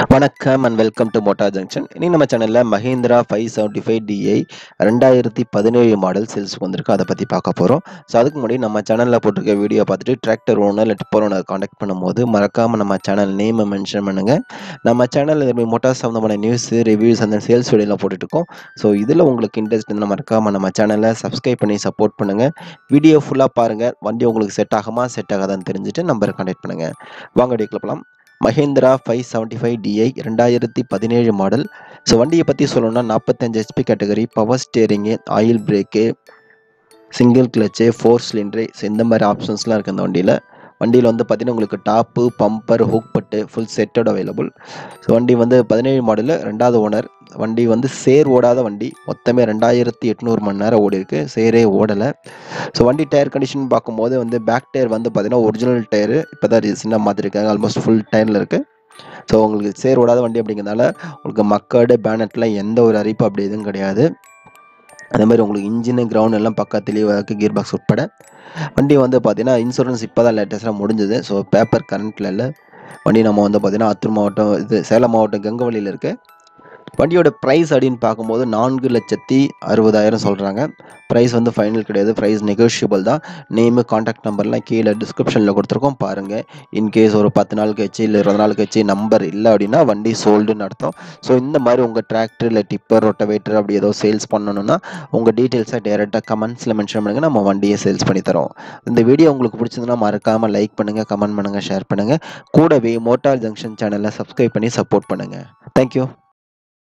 வணக்கம் and welcome to motor junction இனி நம்ம சேனலில் Mahindra five seventy five DI ரெண்டாயிரத்தி பதினேழு மாடல் சேல்ஸுக்கு வந்திருக்கு அதை பற்றி பார்க்க போகிறோம் ஸோ அதுக்கு முன்னாடி நம்ம சேனலில் போட்டிருக்க வீடியோ பார்த்துட்டு டிராக்டர் ஓனர் இல்லை டிப்பர் ஓனர் காண்டாக்ட் பண்ணும்போது மறக்காமல் நம்ம சேனல் நேமை மென்ஷன் பண்ணுங்கள் நம்ம சேனலில் இதுமாதிரி மோட்டார் சம்மந்தமான நியூஸ் ரிவ்யூஸ் அந்த சேல்ஸ் வீடியோலாம் போட்டுட்ருக்கோம் ஸோ இதில் உங்களுக்கு இன்ட்ரெஸ்ட் இருந்தால் மறக்காமல் நம்ம சேனலை சப்ஸ்கிரைப் பண்ணி சப்போர்ட் பண்ணுங்கள் வீடியோ ஃபுல்லாக பாருங்கள் வண்டி உங்களுக்கு செட் ஆகுமா செட் ஆகாதான்னு தெரிஞ்சுட்டு நம்பரை காண்டாக்ட் பண்ணுங்கள் வாங்க வீடியோ கிளப்பலாம் Mahindra five seventy five DI ரெண்டாயிரத்தி பதினேழு மாடல் ஸோ வண்டியை பற்றி சொல்லணும்னா நாற்பத்தஞ்சு HP category power steering oil brake single clutch four cylinder so இந்த மாதிரி ஆப்ஷன்ஸ்லாம் இருக்குது அந்த வண்டியில் வண்டியில் வந்து பார்த்தீங்கன்னா உங்களுக்கு டாப்பு பம்பர் ஹூக் பட்டு ஃபுல் செட்டோட அவைலபிள் ஸோ வண்டி வந்து பதினேழு மாடலில் ரெண்டாவது ஓனர் வண்டி வந்து சேர் ஓடாத வண்டி மொத்தமே ரெண்டாயிரத்தி எட்நூறு மணி நேரம் ஓடி இருக்கு சேரே ஓடலை ஸோ வண்டி டயர் கண்டிஷன் பார்க்கும்போது வந்து பேக் டயர் வந்து பார்த்தீங்கன்னா ஒரிஜினல் டயரு இப்போ தான் சின்ன மாற்றிருக்காங்க ஆல்மோஸ்ட் ஃபுல் டயரில் இருக்குது ஸோ உங்களுக்கு சேர் ஓடாத வண்டி அப்படிங்கிறதுனால உங்களுக்கு மக்கடு பேனட்லாம் எந்த ஒரு அரிப்பு அப்படி எதுவும் கிடையாது அதே மாதிரி உங்களுக்கு இன்ஜினு கிரவுண்ட் எல்லாம் பக்கத்துலேயே இருக்குது கியர் பாக்ஸ் உட்பட வண்டி வந்து பார்த்தீங்கன்னா இன்சூரன்ஸ் இப்போ தான் லேட்டஸ்ட்டாக முடிஞ்சது ஸோ பேப்பர் கரண்ட்டில் இல்லை வண்டி நம்ம வந்து பார்த்தீங்கன்னா ஆத்தூர் மாவட்டம் இது சேலம் மாவட்டம் கங்கவழியில் இருக்குது வண்டியோட ப்ரைஸ் அப்படின்னு பார்க்கும்போது நான்கு லட்சத்தி அறுபதாயிரம் சொல்கிறாங்க ப்ரைஸ் வந்து ஃபைனல் கிடையாது ப்ரைஸ் நெகோஷியபிள் தான் நேமு காண்டாக்ட் நம்பர்லாம் கீழே டிஸ்கிரிப்ஷனில் கொடுத்துருக்கோம் பாருங்கள் இன்கேஸ் ஒரு பத்து நாள் கழிச்சு இல்லை இருபது நாள் கழிச்சு நம்பர் இல்லை அப்படின்னா வண்டி சோல்டுன்னு அர்த்தம் ஸோ இந்த மாதிரி உங்கள் டிராக்டர் இல்லை டிப்பர் ரொட்டவேட்டர் அப்படி ஏதோ சேல்ஸ் பண்ணணும்னா உங்கள் டீட்டெயில்ஸை டேரெக்டாக கமெண்ட்ஸில் மென்ஷன் பண்ணுங்கள் நம்ம வண்டியை சேல்ஸ் பண்ணி தரோம் இந்த வீடியோ உங்களுக்கு பிடிச்சதுன்னா மறக்காமல் லைக் பண்ணுங்கள் கமெண்ட் பண்ணுங்கள் ஷேர் பண்ணுங்கள் கூடவே மோட்டார் ஜங்ஷன் சேனலை சப்ஸ்கிரைப் பண்ணி சப்போர்ட் பண்ணுங்கள் தேங்க்யூ